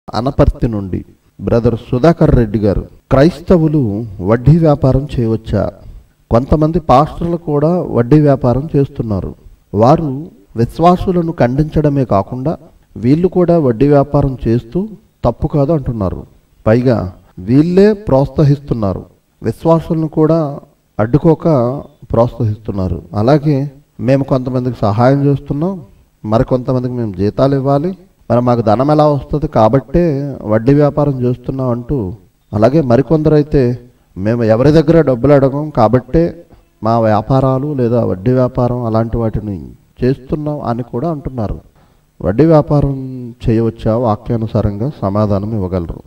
అనపర్తి నుండి బ్రదర్ సుధాకర్ రెడ్డి గారు క్రైస్తవులు వడ్డీ వ్యాపారం చేయవచ్చా కొంతమంది పాస్టర్లు కూడా వడ్డీ వ్యాపారం చేస్తున్నారు వారు విశ్వాసులను ఖండించడమే కాకుండా వీళ్ళు కూడా వడ్డీ వ్యాపారం చేస్తూ తప్పు కాదు అంటున్నారు పైగా వీళ్ళే ప్రోత్సహిస్తున్నారు విశ్వాసులను కూడా అడ్డుకోక ప్రోత్సహిస్తున్నారు అలాగే మేము కొంతమందికి సహాయం చేస్తున్నాం మరి కొంతమందికి మేము జీతాలు ఇవ్వాలి మరి మాకు ధనం ఎలా వస్తుంది కాబట్టే వడ్డీ వ్యాపారం చేస్తున్నాం అంటూ అలాగే మరికొందరైతే మేము ఎవరి దగ్గర డబ్బులు అడగం కాబట్టే మా వ్యాపారాలు లేదా వడ్డీ వ్యాపారం అలాంటి వాటిని చేస్తున్నాం అని కూడా అంటున్నారు వడ్డీ వ్యాపారం చేయవచ్చా వాక్యానుసారంగా సమాధానం ఇవ్వగలరు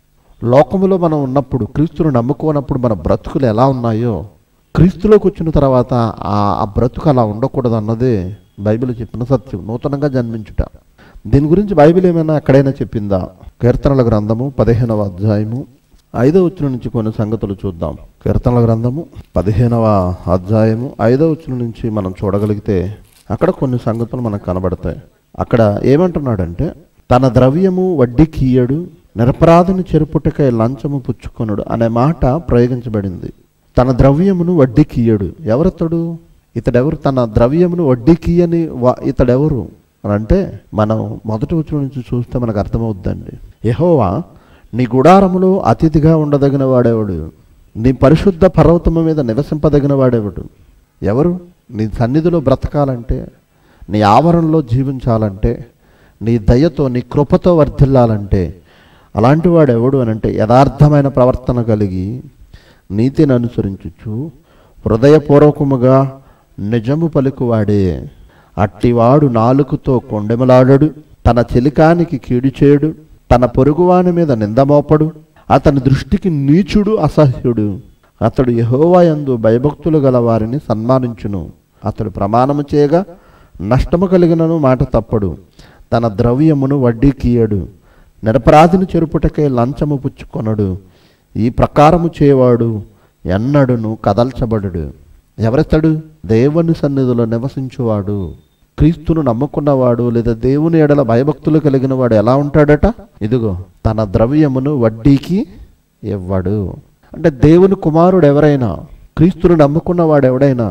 లోకములో మనం ఉన్నప్పుడు క్రీస్తును నమ్ముకోనప్పుడు మన బ్రతుకులు ఎలా ఉన్నాయో క్రీస్తులోకి వచ్చిన తర్వాత ఆ ఆ బ్రతుకు అలా ఉండకూడదు అన్నదే బైబిల్ చెప్పిన సత్యం నూతనంగా జన్మించుట దీని గురించి బైబిల్ ఏమైనా ఎక్కడైనా చెప్పిందా కీర్తనల గ్రంథము పదిహేనవ అధ్యాయము ఐదవ వచ్చిన నుంచి కొన్ని సంగతులు చూద్దాం కీర్తనల గ్రంథము పదిహేనవ అధ్యాయము ఐదవ వచ్చిన నుంచి మనం చూడగలిగితే అక్కడ కొన్ని సంగతులు మనకు కనబడతాయి అక్కడ ఏమంటున్నాడంటే తన ద్రవ్యము వడ్డీకి ఇయ్యడు నిరపరాధిని చెరుపుటకై లంచము పుచ్చుకొనుడు అనే మాట ప్రయోగించబడింది తన ద్రవ్యమును వడ్డీకి ఇయ్యడు ఎవరతడు ఇతడెవరు తన ద్రవ్యమును వడ్డీకి ఇయ్యని వా- ఇతడెవరు అని అంటే మనం మొదటి వచ్చిన నుంచి చూస్తే మనకు అర్థమవుద్దండి యెహోవా నీ గుడారములో అతిథిగా ఉండదగిన వాడేవాడు నీ పరిశుద్ధ పర్వతము మీద నివసింపదగిన వాడేవాడు ఎవరు నీ సన్నిధిలో బ్రతకాలంటే నీ ఆవరణలో జీవించాలంటే నీ దయతో నీ కృపతో వర్ధిల్లాలంటే అలాంటి వాడు ఎవడు అని అంటే యథార్థమైన ప్రవర్తన కలిగి నీతిని అనుసరించుచు హృదయపూర్వకముగా నిజము పలుకువాడే అట్టివాడు నాలుకతో కొండెమలాడడు తన చెలికానికి కీడు చేయడు తన పొరుగువాని మీద నిందమోపడు అతని దృష్టికి నీచుడు అసహ్యుడు అతడు యహోవాయందు భయభక్తులు గల వారిని సన్మానించును అతడు ప్రమాణము చేయగా నష్టము కలిగినను మాట తప్పడు తన ద్రవ్యమును వడ్డీకియడు నిరపరాధిని చెరుపుటకే లంచము పుచ్చుకొనడు ఈ ప్రకారము చేయవాడు ఎన్నడును కదల్చబడడు ఎవరెత్తడు దేవుని సన్నిధిలో నివసించువాడు క్రీస్తును నమ్ముకున్నవాడు లేదా దేవుని ఎడల భయభక్తులు కలిగిన వాడు ఎలా ఉంటాడట ఇదిగో తన ద్రవ్యమును వడ్డీకి ఇవ్వడు అంటే దేవుని కుమారుడు ఎవరైనా క్రీస్తును నమ్ముకున్నవాడు ఎవడైనా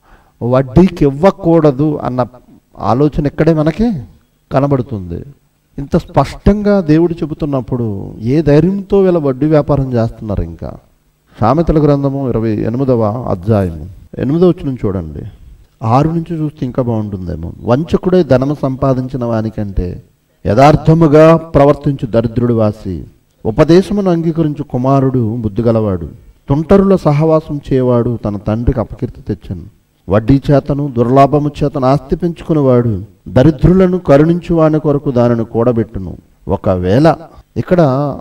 వడ్డీకి ఇవ్వకూడదు అన్న ఆలోచన ఇక్కడే మనకి కనబడుతుంది ఇంత స్పష్టంగా దేవుడు చెబుతున్నప్పుడు ఏ ధైర్యంతో వీళ్ళ వడ్డీ వ్యాపారం చేస్తున్నారు ఇంకా సామెతల గ్రంథము ఇరవై ఎనిమిదవ అధ్యాయము ఎనిమిదవ వచ్చిన చూడండి ఆరు నుంచి చూస్తే ఇంకా బాగుంటుందేమో వంచకుడే ధనము సంపాదించిన వానికంటే యథార్థముగా ప్రవర్తించు దరిద్రుడు వాసి ఉపదేశమును అంగీకరించు కుమారుడు బుద్ధిగలవాడు తుంటరుల సహవాసం చేయవాడు తన తండ్రికి అపకీర్తి తెచ్చను వడ్డీ చేతను దుర్లాభము చేతను ఆస్తి పెంచుకునేవాడు దరిద్రులను కరుణించు వాని కొరకు దానిని కూడబెట్టును ఒకవేళ ఇక్కడ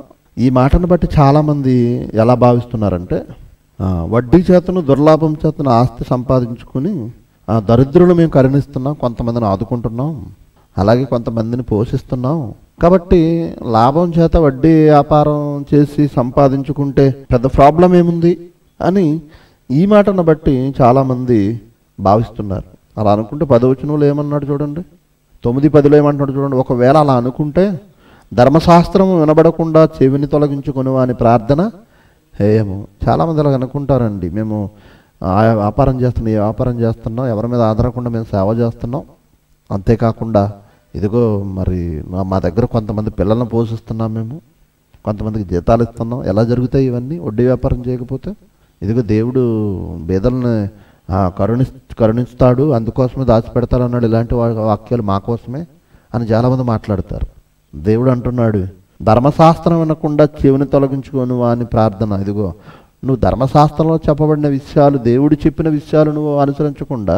ఈ మాటను బట్టి చాలామంది ఎలా భావిస్తున్నారంటే ఆ, వడ్డీ చేతను దుర్లాభం చేతను ఆస్తి సంపాదించుకుని ఆ దరిద్రులు మేము కరుణిస్తున్నాం కొంతమందిని ఆదుకుంటున్నాం అలాగే కొంతమందిని పోషిస్తున్నాం కాబట్టి లాభం చేత వడ్డీ వ్యాపారం చేసి సంపాదించుకుంటే పెద్ద ప్రాబ్లం ఏముంది అని ఈ మాటను బట్టి చాలామంది భావిస్తున్నారు అలా అనుకుంటే పదవచనంలో ఏమన్నాడు చూడండి తొమ్మిది పదిలో ఏమంటున్నాడు చూడండి ఒకవేళ అలా అనుకుంటే ధర్మశాస్త్రం వినబడకుండా చెవిని తొలగించుకుని వాని ప్రార్థన హేయము చాలామంది అలా అనుకుంటారండి మేము ఆ వ్యాపారం చేస్తున్నాం ఈ వ్యాపారం చేస్తున్నాం ఎవరి మీద ఆధారకుండా మేము సేవ చేస్తున్నాం అంతేకాకుండా ఇదిగో మరి మా- మా దగ్గర కొంతమంది పిల్లలను పోషిస్తున్నాం మేము కొంతమందికి జీతాలు ఇస్తున్నాం ఎలా జరుగుతాయి ఇవన్నీ వడ్డీ వ్యాపారం చేయకపోతే ఇదిగో దేవుడు బేదలను ఆ, కరుణి కరుణిస్తాడు అందుకోసమే దాచిపెడతాడు అన్నాడు ఇలాంటి వా- వాక్యాలు మా కోసమే అని చాలామంది మాట్లాడతారు దేవుడు అంటున్నాడు ధర్మశాస్త్రం వినకుండా చెవిని తొలగించుకోను అని ప్రార్థన ఇదిగో నువ్వు ధర్మశాస్త్రంలో చెప్పబడిన విషయాలు దేవుడు చెప్పిన విషయాలు నువ్వు అనుసరించకుండా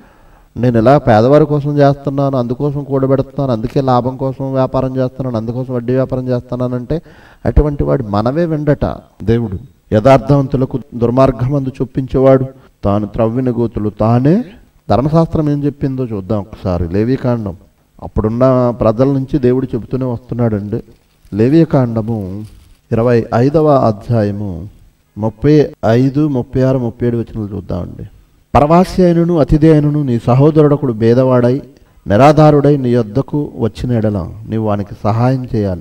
నేను ఇలా పేదవారి కోసం చేస్తున్నాను అందుకోసం కూడబెడుతున్నాను అందుకే లాభం కోసం వ్యాపారం చేస్తున్నాను అందుకోసం వడ్డీ వ్యాపారం చేస్తున్నానంటే అటువంటి వాడు మనవే వెండట దేవుడు యథార్థవంతులకు దుర్మార్గమందు చొప్పించేవాడు తాను త్రవ్విన గోతులు తానే ధర్మశాస్త్రం ఏం చెప్పిందో చూద్దాం ఒకసారి లేవీకాండం అప్పుడున్న ప్రజల నుంచి దేవుడు చెబుతూనే వస్తున్నాడండి లేవీకాండము ఇరవై ఐదవ అధ్యాయము ముప్పై ఐదు ముప్పై ఆరు ముప్పై ఏడు వచనాలు చూద్దామండి పరవాసి అయినను అతిథి అయినను నీ సహోదరుడొకడు భేదవాడై నిరాధారుడై నీ యొద్దకు వచ్చిన ఎడల నీవు వానికి సహాయం చేయాలి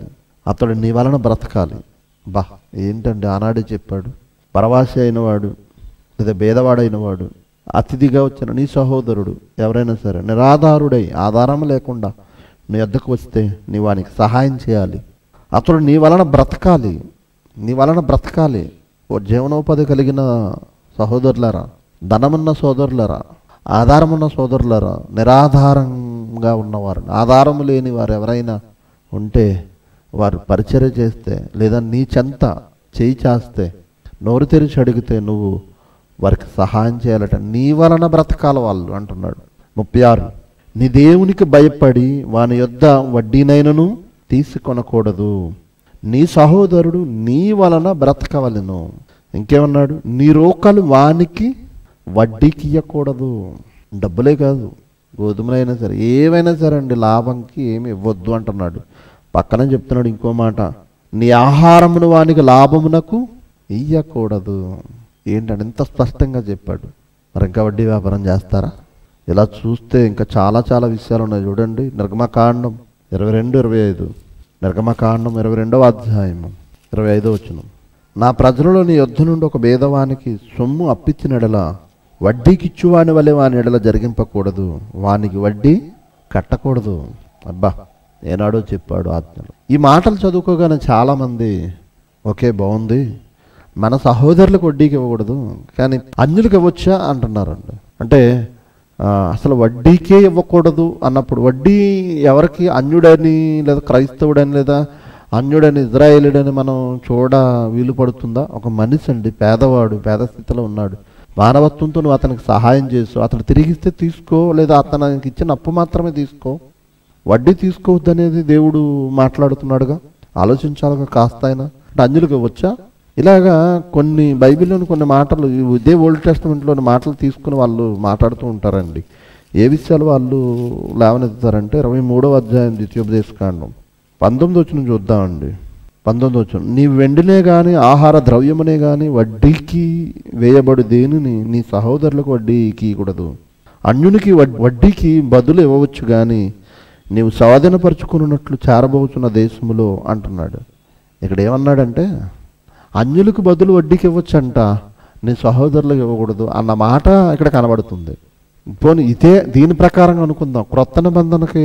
అతడు నీ వలన బ్రతకాలి బా ఏంటండి ఆనాడే చెప్పాడు పరవాసి అయినవాడు లేదా భేదవాడైన వాడు అతిథిగా వచ్చిన నీ సహోదరుడు ఎవరైనా సరే నిరాధారుడై ఆధారం లేకుండా నీ వద్దకు వస్తే నీ వానికి సహాయం చేయాలి అతడు నీ వలన బ్రతకాలి నీ వలన బ్రతకాలి ఓ జీవనోపాధి కలిగిన సహోదరులారా ధనమున్న సోదరులారా ఆధారమున్న సోదరులారా నిరాధారంగా ఉన్నవారు ఆధారము లేని వారు ఎవరైనా ఉంటే వారు పరిచర్య చేస్తే లేదా నీ చెంత చేయి చేస్తే నోరు తెరిచి అడిగితే నువ్వు వారికి సహాయం చేయాలట నీ వలన బ్రతకాల వాళ్ళు అంటున్నాడు ముప్పై ఆరు నీ దేవునికి భయపడి వాని యొద్ద వడ్డీనైనను తీసుకొనకూడదు నీ సహోదరుడు నీ వలన బ్రతకవలెను ఇంకేమన్నాడు నీ రోకలు వానికి వడ్డీకి ఇవ్వకూడదు డబ్బులే కాదు గోధుమలైనా సరే ఏవైనా సరే అండి లాభంకి ఏమి ఇవ్వద్దు అంటున్నాడు పక్కన చెప్తున్నాడు ఇంకో మాట నీ ఆహారమును వానికి లాభమునకు ఇయ్యకూడదు ఏంటంటే ఇంత స్పష్టంగా చెప్పాడు మరి ఇంకా వడ్డీ వ్యాపారం చేస్తారా ఇలా చూస్తే ఇంకా చాలా చాలా విషయాలు ఉన్నాయి చూడండి నిర్గమకాండం ఇరవై రెండు ఇరవై ఐదు నిర్గమకాండం ఇరవై రెండవ అధ్యాయము ఇరవై ఐదో వచ్చిన నా ప్రజలలో నీ యుద్ధ నుండి ఒక భేదవానికి సొమ్ము అప్పిచ్చిన ఎడల వడ్డీకి ఇచ్చువాని వలె వాని ఎడల జరిగింపకూడదు వానికి వడ్డీ కట్టకూడదు అబ్బా ఏనాడో చెప్పాడు ఆజ్ఞలు ఈ మాటలు చదువుకోగానే చాలామంది ఓకే బాగుంది మన సహోదరులకు వడ్డీకి ఇవ్వకూడదు కానీ అన్యులకు ఇవ్వచ్చా అంటున్నారండి అంటే ఆ, అసలు వడ్డీకే ఇవ్వకూడదు అన్నప్పుడు వడ్డీ ఎవరికి అన్యుడని లేదా క్రైస్తవుడని లేదా అన్యుడని ఇజ్రాయేలుడని మనం చూడ వీలు పడుతుందా ఒక మనిషి అండి పేదవాడు పేద స్థితిలో ఉన్నాడు మానవత్వంతో నువ్వు అతనికి సహాయం చేసు అతను తిరిగిస్తే తీసుకో లేదా అతనికి ఇచ్చిన అప్పు మాత్రమే తీసుకో వడ్డీ తీసుకోవద్దు అనేది దేవుడు మాట్లాడుతున్నాడుగా ఆలోచించాలిగా కాస్త అయినా అంటే అన్యులకు ఇవ్వచ్చా ఇలాగా కొన్ని బైబిల్లోని కొన్ని మాటలు ఈ ఇదే ఓల్డ్ టెస్ట్మెంట్లోని మాటలు తీసుకుని వాళ్ళు మాట్లాడుతూ ఉంటారండి ఏ విషయాలు వాళ్ళు లేవనెత్తుతారంటే ఇరవై మూడవ అధ్యాయం ద్వితీయోపదేశకాండం పంతొమ్మిది వచ్చిన చూద్దామండి పంతొమ్మిది వచ్చిన నీ వెండినే కానీ ఆహార ద్రవ్యమునే కానీ వడ్డీకి వేయబడి దేనిని నీ సహోదరులకు వడ్డీకి ఇవ్వకూడదు అన్యునికి వడ్- వడ్డీకి బదులు ఇవ్వవచ్చు కానీ నీవు స్వాధీనపరుచుకున్నట్లు చేరబోతున్న దేశములో అంటున్నాడు ఇక్కడ ఏమన్నాడంటే అన్యులకు బదులు వడ్డీకి ఇవ్వచ్చంట నీ సహోదరులకు ఇవ్వకూడదు అన్న మాట ఇక్కడ కనబడుతుంది పోనీ ఇదే దీని ప్రకారంగా అనుకుందాం క్రొత్త నిబంధనకి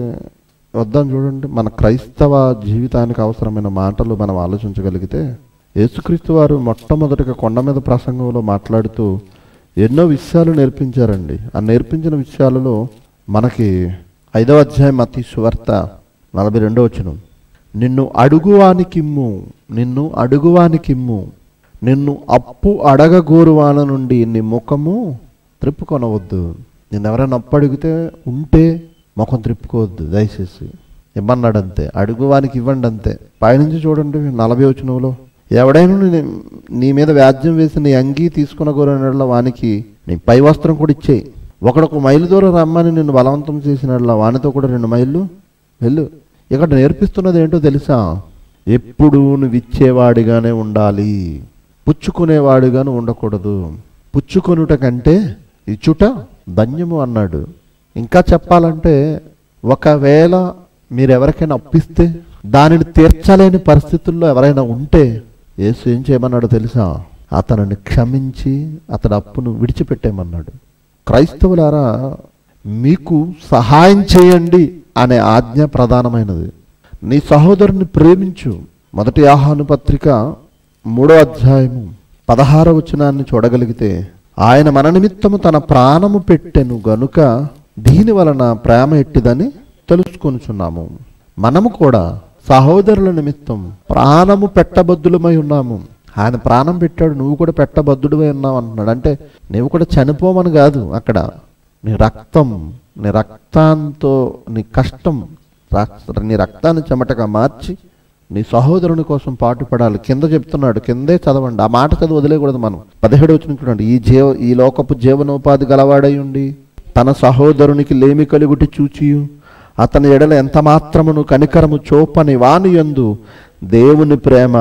వద్దాం చూడండి మన క్రైస్తవ జీవితానికి అవసరమైన మాటలు మనం ఆలోచించగలిగితే యేసుక్రీస్తు వారు మొట్టమొదటిగా కొండ మీద ప్రసంగంలో మాట్లాడుతూ ఎన్నో విషయాలు నేర్పించారండి ఆ నేర్పించిన విషయాలలో మనకి ఐదవ అధ్యాయం అతి సువార్త నలభై రెండో వచనం నిన్ను అడుగువానికిమ్ము నిన్ను అడుగువానికిమ్ము నిన్ను అప్పు అడగగోరువాన నుండి నీ ముఖము త్రిప్పుకొనవద్దు నిన్ను ఎవరైనా అప్పు అడిగితే ఉంటే ముఖం త్రిప్పుకోవద్దు దయచేసి ఇమ్మన్నాడు అంతే అడుగువానికి ఇవ్వండి అంతే పైనుంచి చూడండి నలభై వచనంలో ఎవడైనా నీ- నీ మీద వ్యాజ్యం వేసి నీ అంగీ తీసుకున్న గోరనట్ల వానికి నీ పై వస్త్రం కూడా ఇచ్చేయి ఒకడొక మైలు దూరం రమ్మని నిన్ను బలవంతం చేసినట్ల వానితో కూడా రెండు మైళ్ళు వెళ్ళు ఇక్కడ నేర్పిస్తున్నది ఏంటో తెలుసా ఎప్పుడు నువ్వు ఇచ్చేవాడిగానే ఉండాలి పుచ్చుకునేవాడిగాను ఉండకూడదు పుచ్చుకొనుట కంటే ఇచ్చుట ధన్యము అన్నాడు ఇంకా చెప్పాలంటే ఒకవేళ మీరు ఎవరికైనా అప్పిస్తే దానిని తీర్చలేని పరిస్థితుల్లో ఎవరైనా ఉంటే యేసు ఏం చేయమన్నాడు తెలుసా అతనిని క్షమించి అతడి అప్పును విడిచిపెట్టేయమన్నాడు క్రైస్తవులారా మీకు సహాయం చేయండి అనే ఆజ్ఞ ప్రధానమైనది నీ సహోదరుని ప్రేమించు మొదటి ఆహ్వాన పత్రిక మూడో అధ్యాయము పదహార వచనాన్ని చూడగలిగితే ఆయన మన నిమిత్తము తన ప్రాణము పెట్టెను గనుక దీని వలన ప్రేమ ఎట్టిదని తెలుసుకొనుచున్నాము మనము కూడా సహోదరుల నిమిత్తం ప్రాణము పెట్టబద్దులమై ఉన్నాము ఆయన ప్రాణం పెట్టాడు నువ్వు కూడా పెట్టబద్దుడివై ఉన్నావు అంటున్నాడు అంటే నువ్వు కూడా చనిపోమని కాదు అక్కడ నీ రక్తం నీ రక్తంతో నీ కష్టం రక్- నీ రక్తాన్ని చెమటగా మార్చి నీ సహోదరుని కోసం పాటుపడాలి కింద చెప్తున్నాడు కిందే చదవండి ఆ మాట చదివి వదిలేయకూడదు మనం పదిహేడు వచ్చిన చూడండి ఈ జీవ ఈ లోకపు జీవనోపాధి గలవాడై ఉండి తన సహోదరునికి లేమి కలుగుటి చూచియు అతని ఎడల ఎంత మాత్రమును కనికరము చూపని వాని యందు దేవుని ప్రేమ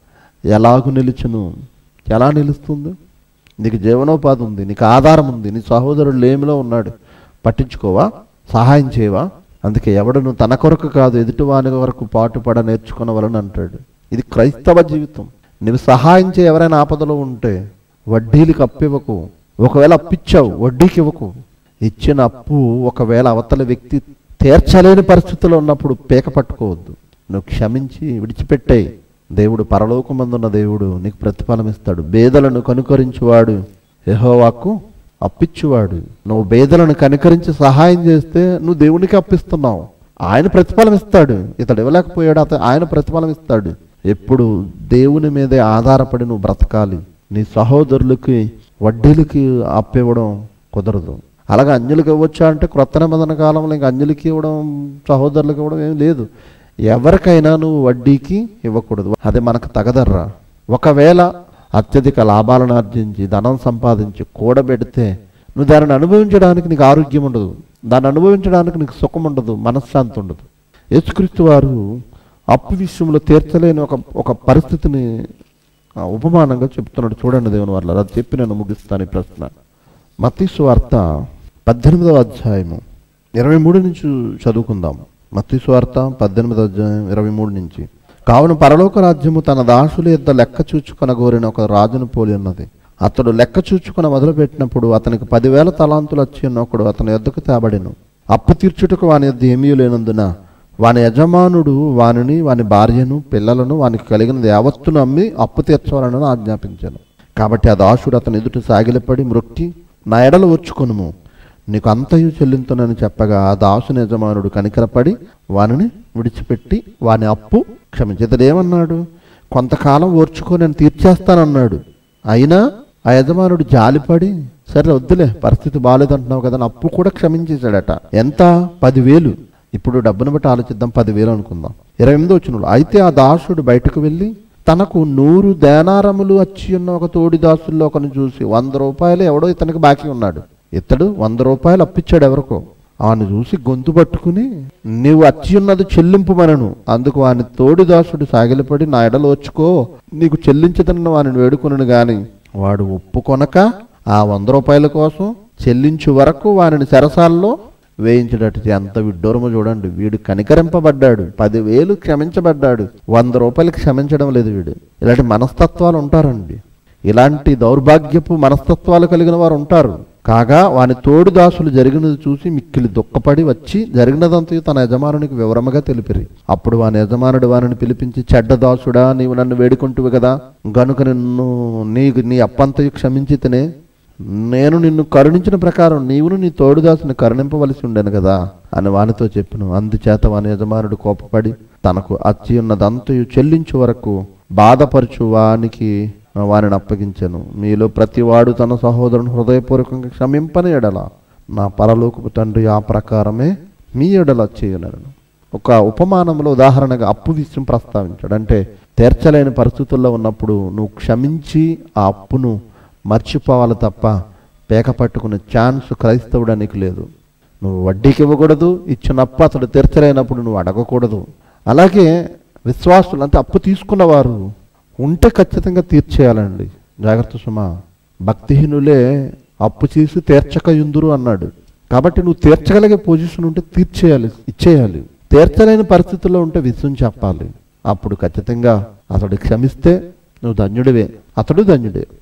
ఎలాగు నిలుచును ఎలా నిలుస్తుంది నీకు జీవనోపాధి ఉంది నీకు ఆధారం ఉంది నీ సహోదరుడు లేమిలో ఉన్నాడు పట్టించుకోవా సహాయం చేయవా అందుకే ఎవడును తన కొరకు కాదు ఎదుటివాని వరకు పాటుపడ నేర్చుకునవలని అంటాడు ఇది క్రైస్తవ జీవితం నువ్వు సహాయం చేయ ఎవరైనా ఆపదలో ఉంటే వడ్డీలకు అప్పివ్వకు ఒకవేళ అప్పిచ్చావు వడ్డీకి ఇవ్వకు ఇచ్చిన అప్పు ఒకవేళ అవతల వ్యక్తి తీర్చలేని పరిస్థితిలో ఉన్నప్పుడు పీక పట్టుకోవద్దు నువ్వు క్షమించి విడిచిపెట్టాయి దేవుడు పరలోకమందున్న దేవుడు నీకు ప్రతిఫలం ఇస్తాడు బేదలను కనుకరించువాడు యెహోవాకు అప్పిచ్చువాడు నువ్వు బేదలను కనికరించి సహాయం చేస్తే నువ్వు దేవునికి అప్పిస్తున్నావు ఆయన ప్రతిఫలం ఇస్తాడు ఇతడు ఇవ్వలేకపోయాడు అత ఆయన ప్రతిఫలం ఇస్తాడు ఎప్పుడు దేవుని మీదే ఆధారపడి నువ్వు బ్రతకాలి నీ సహోదరులకి వడ్డీలకి అప్పివ్వడం కుదరదు అలాగే అన్యులకు ఇవ్వచ్చా అంటే క్రొత్త నిబంధన కాలంలో ఇంకా అన్యులకి ఇవ్వడం సహోదరులకు ఇవ్వడం ఏం లేదు ఎవరికైనా నువ్వు వడ్డీకి ఇవ్వకూడదు అది మనకు తగదర్రా ఒకవేళ అత్యధిక లాభాలను ఆర్జించి ధనం సంపాదించి కూడబెడితే నువ్వు దానిని అనుభవించడానికి నీకు ఆరోగ్యం ఉండదు దాన్ని అనుభవించడానికి నీకు సుఖం ఉండదు మనశ్శాంతి ఉండదు యేసుక్రీస్తు వారు అప్పు విషయంలో తీర్చలేని ఒక ఒక పరిస్థితిని ఆ, ఉపమానంగా చెప్తున్నాడు చూడండి దేవుని వల్ల అది చెప్పి నేను ముగిస్తాను ఈ ప్రశ్న మత్తీసు వార్త పద్దెనిమిదవ అధ్యాయము ఇరవై మూడు నుంచి చదువుకుందాం మత్తీసు వార్త పద్దెనిమిదవ అధ్యాయం ఇరవై మూడు నుంచి కావున పరలోక రాజ్యము తన దాసుల యొద్ద లెక్క చూచుకొన గోరిన ఒక రాజును పోలి ఉన్నది అతడు లెక్క చూచుకుని మొదలుపెట్టినప్పుడు అతనికి పదివేల తలాంతులు వచ్చి ఉన్న ఒకడు అతని యొద్దకు తేబడిను అప్పు తీర్చుటకు వాని యొద్ద ఏమీ లేనందున వాని యజమానుడు వానిని వాని భార్యను పిల్లలను వానికి కలిగిన యావత్తును అమ్మి అప్పు తీర్చవాలని ఆజ్ఞాపించాను కాబట్టి ఆ దాసుడు అతని ఎదుట సాగిలపడి మృక్కి నా ఎడలు వచ్చుకొనుము నీకు అంతయు చెల్లింతునని చెప్పగా ఆ దాసుని యజమానుడు కనికరపడి వానిని విడిచిపెట్టి వాని అప్పు క్షమించి ఇతడు ఏమన్నాడు కొంతకాలం ఓర్చుకొని నేను తీర్చేస్తానన్నాడు అయినా ఆ యజమానుడు జాలిపడి సరే వద్దులే పరిస్థితి బాగాలేదంటున్నావు కదా అని అప్పు కూడా క్షమించేశాడట ఎంత పదివేలు ఇప్పుడు డబ్బును బట్టి ఆలోచిద్దాం పదివేలు అనుకుందాం ఇరవై ఎనిమిది వచ్చిన అయితే ఆ దాసుడు బయటకు వెళ్ళి తనకు నూరు దేనారములు వచ్చి ఉన్న ఒక తోడి దాసుల్లో ఒకను చూసి వంద రూపాయలు ఎవడో ఇతనికి బాకీ ఉన్నాడు ఇతడు వంద రూపాయలు అప్పిచ్చాడు ఎవరికో ఆమెను చూసి గొంతు పట్టుకుని నీవు వచ్చి ఉన్నది చెల్లింపు మనను అందుకు వాని తోడి దాసుడు సాగిలపడి నా ఎడలు వచ్చుకో నీకు చెల్లించదన్న వాని వేడుకొనను గాని వాడు ఒప్పుకొనక ఆ వంద రూపాయల కోసం చెల్లించు వరకు వానిని చెరసాల్లో వేయించడట ఎంత విడ్డూరమో చూడండి వీడు కనికరింపబడ్డాడు పదివేలు క్షమించబడ్డాడు వంద రూపాయలు క్షమించడం లేదు వీడు ఇలాంటి మనస్తత్వాలు ఉంటారండి ఇలాంటి దౌర్భాగ్యపు మనస్తత్వాలు కలిగిన వారు ఉంటారు కాగా వాని తోడు దాసులు జరిగినది చూసి మిక్కిలి దుఃఖపడి వచ్చి జరిగినదంతయు తన యజమానునికి వివరముగా తెలిపిరి అప్పుడు వాని యజమానుడు వానిని పిలిపించి చెడ్డ దాసుడా నీవు నన్ను వేడుకుంటువి కదా గనుక నిన్ను నీకు నీ అప్పంతయు క్షమించి తినే నేను నిన్ను కరుణించిన ప్రకారం నీవును నీ తోడుదాసుని కరుణింపవలసి ఉండను కదా అని వానితో చెప్పిన అందుచేత వాని యజమానుడు కోపపడి తనకు అచ్చి ఉన్నదంతయు చెల్లించు వరకు బాధపరచు వానికి వానిని అప్పగించెను మీలో ప్రతివాడు తన సహోదరుని హృదయపూర్వకంగా క్షమింపని ఎడల నా పరలోకపు తండ్రి ఆ ప్రకారమే మీ ఎడల చేయనను ఒక ఉపమానంలో ఉదాహరణగా అప్పు విషయం ప్రస్తావించాడు అంటే తీర్చలేని పరిస్థితుల్లో ఉన్నప్పుడు నువ్వు క్షమించి ఆ అప్పును మర్చిపోవాలి తప్ప పేక పట్టుకునే ఛాన్స్ క్రైస్తవుడానికి లేదు నువ్వు వడ్డీకి ఇవ్వకూడదు ఇచ్చిన అప్పు అతడు తీర్చలేనప్పుడు నువ్వు అడగకూడదు అలాగే విశ్వాసులు అంటే అప్పు తీసుకున్నవారు ఉంటే ఖచ్చితంగా తీర్చేయాలండి జాగ్రత్త సుమా భక్తిహీనులే అప్పు చేసి తీర్చక యుందురు అన్నాడు కాబట్టి నువ్వు తీర్చగలిగే పొజిషన్ ఉంటే తీర్చేయాలి ఇచ్చేయాలి తీర్చలేని పరిస్థితుల్లో ఉంటే విషయం చెప్పాలి అప్పుడు ఖచ్చితంగా అతడు క్షమిస్తే నువ్వు ధన్యుడివే అతడు ధన్యుడే